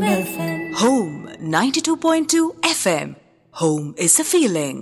Home FM. Home 92.2 FM. Home is a feeling.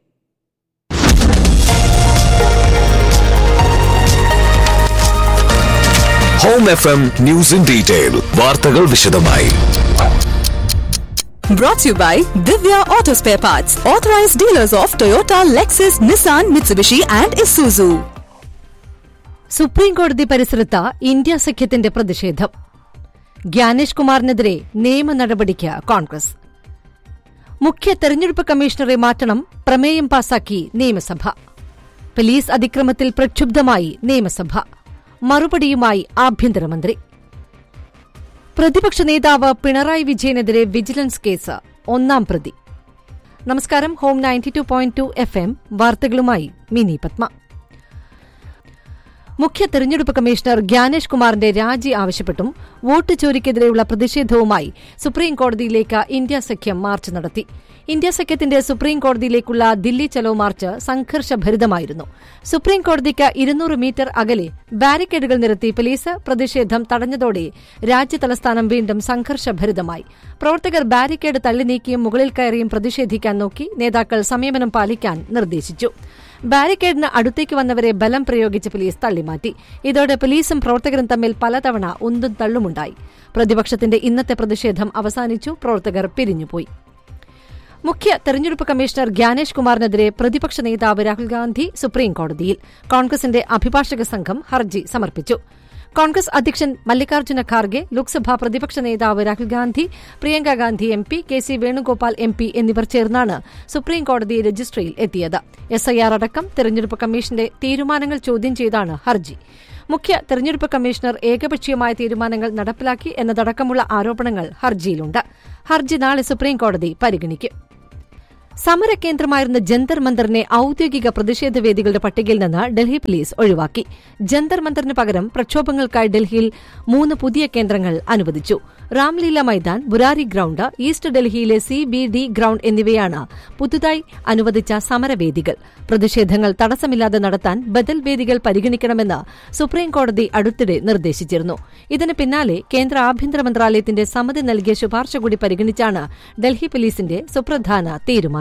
Home F M news in detail വാർത്തകൾ വിശദമായി Brought to you by Divya Auto Spare Parts, authorized dealers of Toyota, Lexus, Nissan, Mitsubishi, and Isuzu. Supreme കോടതി പരിസരത്ത് India സഖ്യത്തിന്റെ പ്രതിഷേധം ഗ്യാനേഷ് കുമാറിനെതിരെ നിയമ നടപടിക്ക് കോൺഗ്രസ് മുഖ്യ തെരഞ്ഞെടുപ്പ് കമ്മീഷണറെ മാറ്റണം പ്രമേയം പാസാക്കി നിയമസഭ പോലീസ് അതിക്രമത്തിൽ പ്രക്ഷുബ്ധമായി നിയമസഭ മറുപടിയുമായി ആഭ്യന്തരമന്ത്രി പ്രതിപക്ഷ നേതാവ് പിണറായി വിജയനെതിരെ വിജിലൻസ് കേസ് ഒന്നാം പ്രതി നമസ്കാരം home ninety two point two F M വാർത്തകളുമായി മിനി പത്മ മുഖ്യ തെരഞ്ഞെടുപ്പ് കമ്മീഷണർ ഗ്യാനേഷ് കുമാറിന്റെ രാജി ആവശ്യപ്പെട്ടും വോട്ട് ചോരിക്കെതിരെയുള്ള പ്രതിഷേധവുമായി സുപ്രീം കോടതിയിലേക്ക് ഇന്ത്യ സഖ്യം മാർച്ച് നടത്തി ഇന്ത്യ സഖ്യത്തിന്റെ സുപ്രീം കോടതിയിലേക്കുള്ള ദില്ലി ചലോ മാർച്ച് സംഘർഷഭരിതമായിരുന്നു സുപ്രീം കോടതിക്ക് ഇരുന്നൂറ് മീറ്റർ അകലെ ബാരിക്കേഡുകൾ നിരത്തി പോലീസ് പ്രതിഷേധം തടഞ്ഞതോടെ രാജ്യ തലസ്ഥാനം വീണ്ടും സംഘർഷഭരിതമായി പ്രവർത്തകർ ബാരിക്കേഡ് തള്ളി നീക്കിയും മുകളിൽ കയറിയും പ്രതിഷേധിക്കാൻ നോക്കി നേതാക്കൾ സംയമനം പാലിക്കാൻ നിർദ്ദേശിച്ചു ബാരിക്കേഡിന് അടുത്തേക്ക് വന്നവരെ ബലം പ്രയോഗിച്ച് പോലീസ് തള്ളിമാറ്റി ഇതോടെ പോലീസും പ്രവർത്തകരും തമ്മിൽ പലതവണ ഉന്തും തള്ളുമുണ്ടായി പ്രതിപക്ഷത്തിന്റെ ഇന്നത്തെ പ്രതിഷേധം അവസാനിച്ചു പ്രവർത്തകർ പിരിഞ്ഞുപോയി മുഖ്യ തെരഞ്ഞെടുപ്പ് കമ്മീഷണർ ഗ്യാനേഷ് കുമാറിനെതിരെ പ്രതിപക്ഷ നേതാവ് രാഹുൽ ഗാന്ധി സുപ്രീം കോടതിയിൽ കോൺഗ്രസിന്റെ അഭിഭാഷക സംഘം ഹർജി സമർപ്പിച്ചു കോൺഗ്രസ് അധ്യക്ഷൻ മല്ലികാർജ്ജുന ഖാർഗെ ലോക്സഭാ പ്രതിപക്ഷ നേതാവ് Rahul Gandhi Priyanka Gandhi M P K C Venugopal M P എന്നിവർ ചേർന്നാണ് സുപ്രീം കോടതി രജിസ്ട്രിയിൽ എത്തിയത് എസ്ഐആർ അടക്കം തെരഞ്ഞെടുപ്പ് കമ്മീഷന്റെ തീരുമാനങ്ങൾ ചോദ്യം ചെയ്താണ് ഹർജി മുഖ്യ തെരഞ്ഞെടുപ്പ് കമ്മീഷണർ ഏകപക്ഷീയമായ തീരുമാനങ്ങൾ നടപ്പിലാക്കി എന്നതടക്കമുള്ള ആരോപണങ്ങൾ ഹർജിയിലുണ്ട് ഹർജി നാളെ സുപ്രീം കോടതി പരിഗണിക്കും സമരകേന്ദ്രമായിരുന്ന ജന്തർ മന്ദറിനെ ഔദ്യോഗിക പ്രതിഷേധ വേദികളുടെ പട്ടികയിൽ നിന്ന് ഡൽഹി പോലീസ് ഒഴിവാക്കി ജന്തർ മന്ദറിന് പകരം പ്രക്ഷോഭങ്ങൾക്കായി ഡൽഹിയിൽ മൂന്ന് പുതിയ കേന്ദ്രങ്ങൾ അനുവദിച്ചു രാംലീല മൈതാൻ ബുരാരി ഗ്രൌണ്ട് ഈസ്റ്റ് ഡൽഹിയിലെ സി ബി ഡി ഗ്രൌണ്ട് എന്നിവയാണ് പുതുതായി അനുവദിച്ച സമരവേദികൾ പ്രതിഷേധങ്ങൾ തടസ്സമില്ലാതെ നടത്താൻ ബദൽ വേദികൾ പരിഗണിക്കണമെന്ന് സുപ്രീം കോടതി അടുത്തിടെ നിർദ്ദേശിച്ചിരുന്നു ഇതിന് പിന്നാലെ കേന്ദ്ര ആഭ്യന്തര മന്ത്രാലയത്തിന്റെ സമിതി നൽകിയ ശുപാർശ കൂടി പരിഗണിച്ചാണ് ഡൽഹി പോലീസിന്റെ സുപ്രധാന തീരുമാനം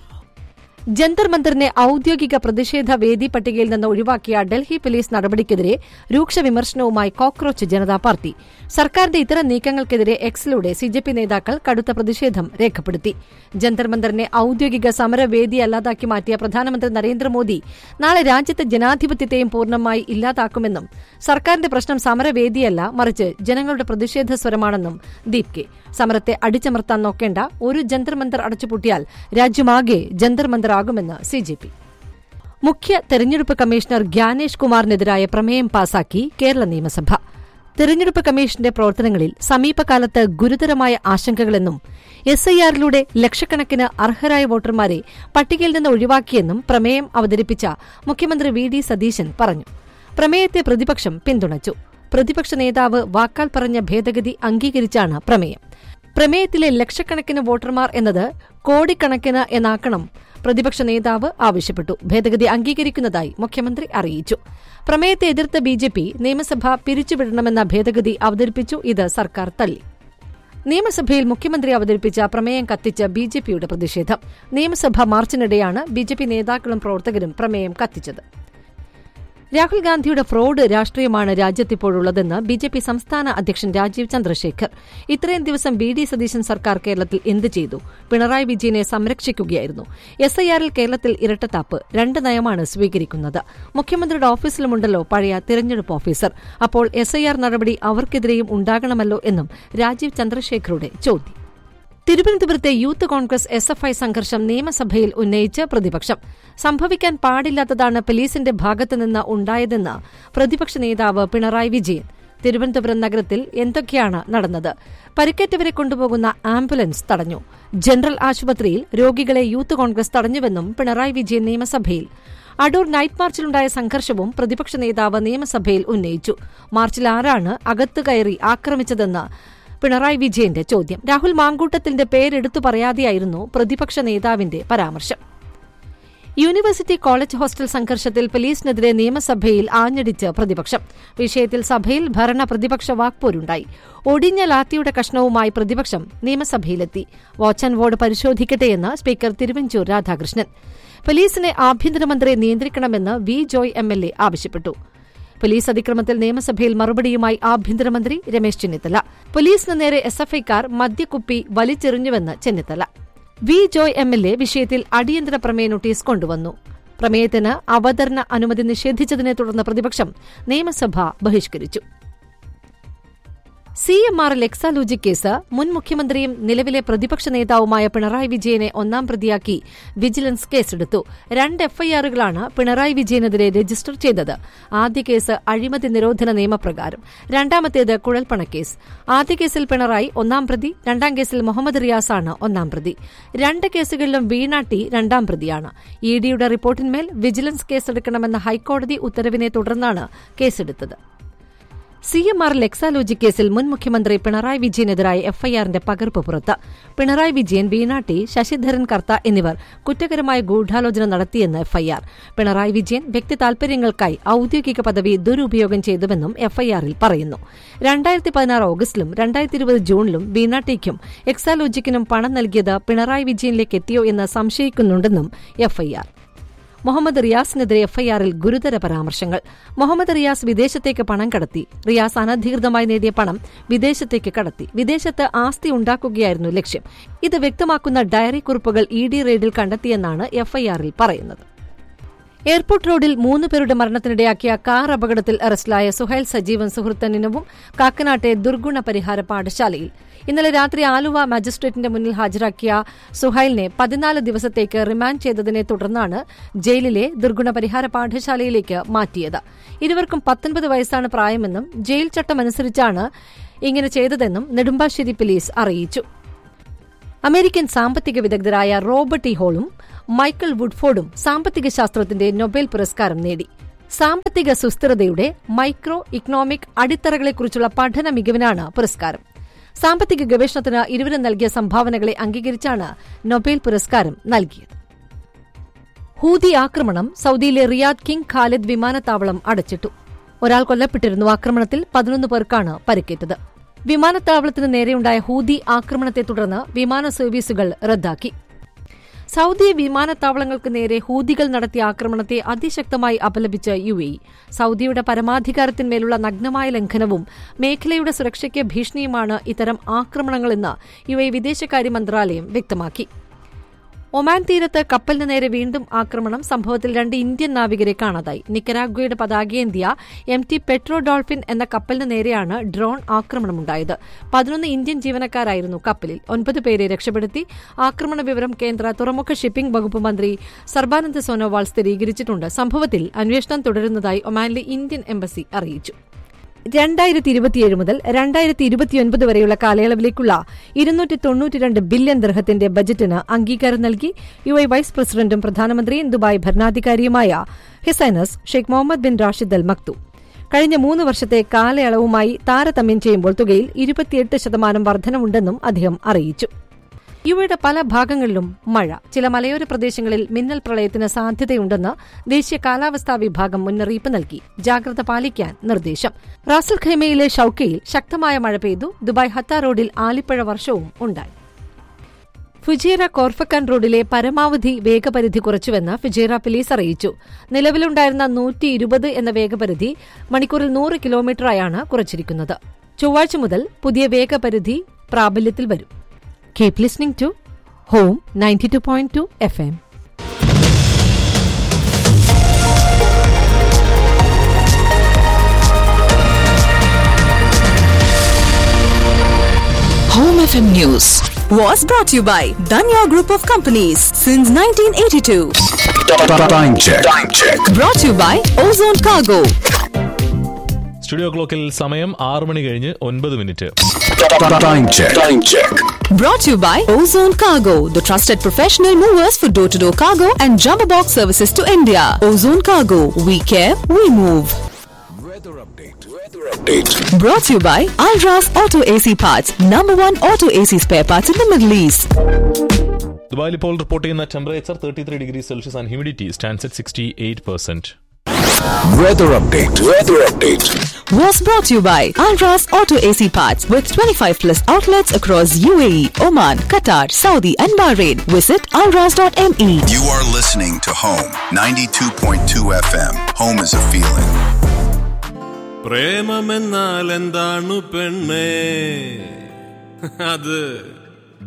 ജന്തർ മന്ദറിനെ ഔദ്യോഗിക പ്രതിഷേധ വേദി പട്ടികയിൽ നിന്ന് ഒഴിവാക്കിയ ഡൽഹി പോലീസ് നടപടിക്കെതിരെ രൂക്ഷ വിമർശനവുമായി കോക്രോച്ച് ജനതാ പാർട്ടി സർക്കാരിന്റെ ഇത്തരം നീക്കങ്ങൾക്കെതിരെ എക്സിലൂടെ സിജെപി നേതാക്കൾ കടുത്ത പ്രതിഷേധം രേഖപ്പെടുത്തി ജന്തർ മന്ദറിനെ ഔദ്യോഗിക സമരവേദി അല്ലാതാക്കി മാറ്റിയ പ്രധാനമന്ത്രി നരേന്ദ്രമോദി നാളെ രാജ്യത്തെ ജനാധിപത്യത്തെയും പൂർണ്ണമായി ഇല്ലാതാക്കുമെന്നും സർക്കാരിന്റെ പ്രശ്നം സമരവേദിയല്ല മറിച്ച് ജനങ്ങളുടെ പ്രതിഷേധ സ്വരമാണെന്നും ദീപ് കെ സമരത്തെ അടിച്ചമർത്താൻ നോക്കേണ്ട ഒരു ജന്തർ മന്ദർ അടച്ചുപൂട്ടിയാൽ രാജ്യമാകെ ജന്തർ മന്ദറാകുമെന്ന് സിജെപി മുഖ്യ തെരഞ്ഞെടുപ്പ് കമ്മീഷണർ ഗ്യാനേഷ് കുമാറിനെതിരായ പ്രമേയം പാസാക്കി കേരള നിയമസഭ തെരഞ്ഞെടുപ്പ് കമ്മീഷന്റെ പ്രവർത്തനങ്ങളിൽ സമീപകാലത്ത് ഗുരുതരമായ ആശങ്കകളെന്നും എസ് ഐ ആറിലൂടെ ലക്ഷക്കണക്കിന് അർഹരായ വോട്ടർമാരെ പട്ടികയിൽ നിന്ന് ഒഴിവാക്കിയെന്നും പ്രമേയം അവതരിപ്പിച്ച മുഖ്യമന്ത്രി വി ഡി സതീശൻ പറഞ്ഞു പ്രമേയത്തെ പ്രതിപക്ഷം പിന്തുണച്ചു പ്രതിപക്ഷ നേതാവ് വാക്കാൽ പറഞ്ഞ ഭേദഗതി അംഗീകരിച്ചാണ് പ്രമേയം പ്രമേയത്തിലെ ലക്ഷക്കണക്കിന് വോട്ടർമാർ എന്നത് കോടിക്കണക്കിന് എന്നാക്കണം പ്രതിപക്ഷ നേതാവ് ആവശ്യപ്പെട്ടു ഭേദഗതി അംഗീകരിക്കുന്നതായി മുഖ്യമന്ത്രി അറിയിച്ചു പ്രമേയത്തെ എതിർത്ത് ബി ജെ പി നിയമസഭ പിരിച്ചുവിടണമെന്ന ഭേദഗതി അവതരിപ്പിച്ചു ഇത് സർക്കാർ തള്ളി നിയമസഭയിൽ മുഖ്യമന്ത്രി അവതരിപ്പിച്ച പ്രമേയം കത്തിച്ച് ബി ജെ പിയുടെ പ്രതിഷേധം നിയമസഭാ മാർച്ചിനിടെയാണ് ബി ജെ പി നേതാക്കളും പ്രവർത്തകരും പ്രമേയം കത്തിച്ചത് രാഹുൽ ഗാന്ധിയുടെ ഫ്രോഡ് രാഷ്ട്രീയമാണ് രാജ്യത്തിപ്പോഴുള്ളതെന്ന് ബി ജെ പി സംസ്ഥാന അധ്യക്ഷൻ രാജീവ് ചന്ദ്രശേഖർ ഇത്രയും ദിവസം ബി ഡി സതീശൻ സർക്കാർ കേരളത്തിൽ എന്ത് ചെയ്തു പിണറായി വിജയനെ സംരക്ഷിക്കുകയായിരുന്നു എസ് ഐ ആറിൽ കേരളത്തിൽ ഇരട്ടത്താപ്പ് രണ്ട് നയമാണ് സ്വീകരിക്കുന്നത് മുഖ്യമന്ത്രിയുടെ ഓഫീസിലുമുണ്ടല്ലോ പഴയ തിരഞ്ഞെടുപ്പ് ഓഫീസർ അപ്പോൾ എസ് ഐ ആർ നടപടി അവർക്കെതിരെയും ഉണ്ടാകണമല്ലോ എന്നും രാജീവ് ചന്ദ്രശേഖറുടെ ചോദ്യം തിരുവനന്തപുരത്തെ youth Congress S F I സംഘർഷം നിയമസഭയിൽ ഉന്നയിച്ച് പ്രതിപക്ഷം സംഭവിക്കാൻ പാടില്ലാത്തതാണ് പോലീസിന്റെ ഭാഗത്തുനിന്ന് ഉണ്ടായതെന്ന് പ്രതിപക്ഷ നേതാവ് പിണറായി വിജയൻ തിരുവനന്തപുരം നഗരത്തിൽ എന്തൊക്കെയാണ് നടന്നത് പരിക്കേറ്റവരെ കൊണ്ടുപോകുന്ന ആംബുലൻസ് തടഞ്ഞു ജനറൽ ആശുപത്രിയിൽ രോഗികളെ യൂത്ത് കോൺഗ്രസ് തടഞ്ഞുവെന്നും പിണറായി വിജയൻ നിയമസഭയിൽ അടൂർ നൈറ്റ് മാർച്ചിലുണ്ടായ സംഘർഷവും പ്രതിപക്ഷ നേതാവ് നിയമസഭയിൽ ഉന്നയിച്ചു മാർച്ചിൽ ആരാണ് അകത്തു കയറി ആക്രമിച്ചതെന്ന് പിണറായി വിജയന്റെ ചോദ്യം രാഹുൽ മാങ്കൂട്ടത്തിന്റെ പേരെടുത്തു പറയാതെയായിരുന്നു പ്രതിപക്ഷ നേതാവിന്റെ പരാമർശം യൂണിവേഴ്സിറ്റി കോളേജ് ഹോസ്റ്റൽ സംഘർഷത്തിൽ പോലീസിനെതിരെ നിയമസഭയിൽ ആഞ്ഞടിച്ച് പ്രതിപക്ഷം വിഷയത്തിൽ സഭയിൽ ഭരണ പ്രതിപക്ഷ വാക്പോരുണ്ടായി ഒടിഞ്ഞ ലാത്തിയുടെ കഷ്ണവുമായി പ്രതിപക്ഷം നിയമസഭയിലെത്തി വാച്ച് ആൻഡ് വാർഡ് പരിശോധിക്കട്ടെയെന്ന് സ്പീക്കർ തിരുവഞ്ചൂർ രാധാകൃഷ്ണൻ പോലീസിനെ ആഭ്യന്തരമന്ത്രി നിയന്ത്രിക്കണമെന്ന് V Joy M L A ആവശ്യപ്പെട്ടു പോലീസ് അതിക്രമത്തിൽ നിയമസഭയിൽ മറുപടിയുമായി ആഭ്യന്തരമന്ത്രി രമേശ് ചെന്നിത്തല പോലീസിന് നേരെ എസ്എഫ്ഐക്കാർ മദ്യക്കുപ്പി വലിച്ചെറിഞ്ഞുവെന്ന് Chennithala V Joy M L A വിഷയത്തിൽ അടിയന്തര പ്രമേയ നോട്ടീസ് കൊണ്ടുവന്നു പ്രമേയത്തിന് അവതരണ അനുമതി നിഷേധിച്ചതിനെ തുടർന്ന് പ്രതിപക്ഷം നിയമസഭ ബഹിഷ്കരിച്ചു C M R Exalogic case മുൻ മുഖ്യമന്ത്രിയും നിലവിലെ പ്രതിപക്ഷ നേതാവുമായ പിണറായി വിജയനെ ഒന്നാം പ്രതിയാക്കി വിജിലൻസ് കേസെടുത്തു രണ്ട് എഫ്ഐആറുകളാണ് പിണറായി വിജയനെതിരെ രജിസ്റ്റർ ചെയ്തത് ആദ്യ കേസ് അഴിമതി നിരോധന നിയമപ്രകാരം രണ്ടാമത്തേത് കുഴൽപ്പണക്കേസ് ആദ്യ കേസിൽ പിണറായി ഒന്നാം പ്രതി രണ്ടാം കേസിൽ മുഹമ്മദ് റിയാസാണ് ഒന്നാം പ്രതി രണ്ട് കേസുകളിലും വീണാട്ടി രണ്ടാം പ്രതിയാണ് ഇ ഡിയുടെ റിപ്പോർട്ടിന്മേൽ വിജിലൻസ് കേസെടുക്കണമെന്ന ഹൈക്കോടതി ഉത്തരവിനെ തുടർന്നാണ് കേസെടുത്തത് സി എം ആർ എക്സാലോജി കേസിൽ മുൻ മുഖ്യമന്ത്രി പിണറായി വിജയനെതിരായ എഫ്ഐആറിന്റെ പകർപ്പ് പുറത്ത് പിണറായി വിജയൻ വീണാട്ടി ശശിധരൻ കർത്ത എന്നിവർ കുറ്റകരമായ ഗൂഢാലോചന നടത്തിയെന്ന് എഫ്ഐആർ പിണറായി വിജയൻ വ്യക്തി താൽപര്യങ്ങൾക്കായി ഔദ്യോഗിക പദവി ദുരുപയോഗം ചെയ്തുവെന്നും എഫ്ഐആറിൽ പറയുന്നു രണ്ടായിരത്തി പതിനാറ് ഓഗസ്റ്റിലും രണ്ടായിരത്തി ഇരുപത് ജൂണിലും വീണാട്ടിക്കും എക്സാലോജിക്കിനും പണം നൽകിയത് പിണറായി വിജയനിലേക്ക് എത്തിയോ എന്ന് സംശയിക്കുന്നുണ്ടെന്നും എഫ്ഐആർ മുഹമ്മദ് റിയാസിനെതിരെ എഫ്ഐആറിൽ ഗുരുതര പരാമർശങ്ങൾ മുഹമ്മദ് റിയാസ് വിദേശത്തേക്ക് പണം കടത്തി റിയാസ് അനധികൃതമായി നേടിയ പണം വിദേശത്തേക്ക് കടത്തി വിദേശത്ത് ആസ്തി ഉണ്ടാക്കുകയായിരുന്നു ലക്ഷ്യം ഇത് വ്യക്തമാക്കുന്ന ഡയറി കുറിപ്പുകൾ ഇ ഡി റെയ്ഡിൽ കണ്ടെത്തിയെന്നാണ് എഫ്ഐആറിൽ പറയുന്നത് എയർപോർട്ട് റോഡിൽ മൂന്ന് പേരുടെ മരണത്തിനിടയാക്കിയ കാർ അപകടത്തിൽ അറസ്റ്റിലായ സുഹൈൽ സജീവൻ സുഹൃത്തനിനവും കാക്കനാട്ടെ ദുർഗുണ പരിഹാര പാഠശാലയിൽ ഇന്നലെ രാത്രി ആലുവ മജിസ്ട്രേറ്റിന്റെ മുന്നിൽ ഹാജരാക്കിയ സുഹൈലിനെ പതിനാല് ദിവസത്തേക്ക് റിമാൻഡ് ചെയ്തതിനെ തുടർന്നാണ് ജയിലിലെ ദുർഗുണ പരിഹാര പാഠശാലയിലേക്ക് മാറ്റിയത് ഇരുവർക്കും പത്തൊൻപത് വയസ്സാണ് പ്രായമെന്നും ജയിൽ ചട്ടമനുസരിച്ചാണ് ഇങ്ങനെ ചെയ്തതെന്നും നെടുമ്പാശ്ശേരി പോലീസ് അറിയിച്ചു അമേരിക്കൻ സാമ്പത്തിക വിദഗ്ധരായ റോബർട്ട് ഇ ഹോളും മൈക്കിൾ വുഡ്ഫോർഡും സാമ്പത്തിക ശാസ്ത്രത്തിന്റെ നൊബേൽ പുരസ്കാരം നേടി സാമ്പത്തിക സുസ്ഥിരതയുടെ മൈക്രോ ഇക്കണോമിക് അടിത്തറകളെക്കുറിച്ചുള്ള പഠന മികവിനാണ് പുരസ്കാരം സാമ്പത്തിക ഗവേഷണത്തിന് ഇരുവരും നൽകിയ സംഭാവനകളെ അംഗീകരിച്ചാണ് നൊബേൽ പുരസ്കാരം നൽകിയത് ഹൂതി ആക്രമണം സൌദിയിലെ റിയാദ് കിങ് ഖാലിദ് വിമാനത്താവളം അടച്ചിട്ടു ഒരാൾ കൊല്ലപ്പെട്ടിരുന്നു ആക്രമണത്തിൽ പതിനൊന്ന് പേർക്കാണ് പരിക്കേറ്റത് വിമാനത്താവളത്തിന് നേരെയുണ്ടായ ഹൂതി ആക്രമണത്തെ തുടർന്ന് വിമാന സർവീസുകൾ റദ്ദാക്കി സൌദി വിമാനത്താവളങ്ങൾക്ക് നേരെ ഹൂതികൾ നടത്തിയ ആക്രമണത്തെ അതിശക്തമായി അപലപിച്ച് യു എ സൌദിയുടെ പരമാധികാരത്തിന്മേലുള്ള നഗ്നമായ ലംഘനവും മേഖലയുടെ സുരക്ഷയ്ക്ക് ഭീഷണിയുമാണ് ഇത്തരം ആക്രമണങ്ങളെന്ന് യു എ വിദേശകാര്യ മന്ത്രാലയം വ്യക്തമാക്കി ഒമാൻ തീരത്ത് കപ്പലിന് നേരെ വീണ്ടും ആക്രമണം സംഭവത്തിൽ രണ്ട് ഇന്ത്യൻ നാവികരെ കാണാതായി നിക്കരാഗ്വയുടെ പതാകയേന്ത്യ എം ടി പെട്രോ ഡോൾഫിൻ എന്ന കപ്പലിന് നേരെയാണ് ഡ്രോൺ ആക്രമണമുണ്ടായത് പതിനൊന്ന് ഇന്ത്യൻ ജീവനക്കാരായിരുന്നു കപ്പലിൽ ഒൻപത് പേരെ രക്ഷപ്പെടുത്തി ആക്രമണ വിവരം കേന്ദ്ര തുറമുഖ ഷിപ്പിംഗ് വകുപ്പ് മന്ത്രി സർബാനന്ദ് സോനോവാൾ സ്ഥിരീകരിച്ചിട്ടുണ്ട് സംഭവത്തിൽ അന്വേഷണം തുടരുന്നതായി ഒമാനിലെ ഇന്ത്യൻ എംബസി അറിയിച്ചു രണ്ടായിരത്തി ഇരുപത്തിയേഴ് മുതൽ രണ്ടായിരത്തി ഇരുപത്തിയൊൻപത് വരെയുള്ള കാലയളവിലേക്കുള്ള ഇരുന്നൂറ്റി തൊണ്ണൂറ്റിരണ്ട് ബില്യൺ ദർഹത്തിന്റെ ബജറ്റിന് അംഗീകാരം നൽകി യു ഐ വൈസ് പ്രസിഡന്റും പ്രധാനമന്ത്രിയും ദുബായ് ഭരണാധികാരിയുമായ his highness Sheikh Mohammed bin Rashid Al Maktoum കഴിഞ്ഞ മൂന്ന് വർഷത്തെ കാലയളവുമായി താരതമ്യം ചെയ്യുമ്പോൾ തുകയിൽ ഇരുപത്തിയെട്ട് ശതമാനം വർധനവുണ്ടെന്നും അദ്ദേഹം അറിയിച്ചു യുവയുടെ പല ഭാഗങ്ങളിലും മഴ ചില മലയോര പ്രദേശങ്ങളിൽ മിന്നൽ പ്രളയത്തിന് സാധ്യതയുണ്ടെന്ന് ദേശീയ കാലാവസ്ഥാ വിഭാഗം മുന്നറിയിപ്പ് നൽകി ജാഗ്രത പാലിക്കാൻ നിർദ്ദേശം റാസൽ ഖൈമയിലെ ഷൌക്കയിൽ ശക്തമായ മഴ പെയ്തു ദുബായ് ഹത്ത റോഡിൽ ആലിപ്പഴ വർഷവും ഉണ്ടായി ഫുജേറ കോർഫക്കാൻ റോഡിലെ പരമാവധി വേഗപരിധി കുറച്ചുവെന്ന് ഫുജേറ പോലീസ് അറിയിച്ചു നിലവിലുണ്ടായിരുന്ന നൂറ്റി ഇരുപത് എന്ന വേഗപരിധി മണിക്കൂറിൽ നൂറ് കിലോമീറ്ററായാണ് കുറച്ചിരിക്കുന്നത് ചൊവ്വാഴ്ച മുതൽ പുതിയ വേഗപരിധി പ്രാബല്യത്തിൽ വരും Keep listening to Home 92.2 FM. Home FM News was brought to you by Danya Group of Companies since 1982. Time check. Time check. Brought to you by Ozone Cargo. Studio ക്ലോക്കിൽ സമയം ആറ് മണി കഴിഞ്ഞ് ഒൻപത് minute Time check. Time check. Brought to you by Ozone Cargo, the trusted professional movers for door to door cargo and jumbo box services to India. Ozone Cargo, we care, we move. Weather update. Weather update. Brought to you by Alras Auto AC Parts, number one auto AC spare parts in the Middle East. ദുബായിൽ ഇപ്പോൾ report ചെയ്യുന്ന temperature thirty three degree Celsius and humidity stands at sixty eight percent Weather update. Weather update. Was brought to you by Alras Auto AC Parts with 25 plus outlets across UAE, Oman, Qatar, Saudi, and Bahrain. Visit alras.me. You are listening to Home 92.2 FM. Home is a feeling. പ്രേമമെന്നാൽ എന്താണ് പെണ്ണേ അത്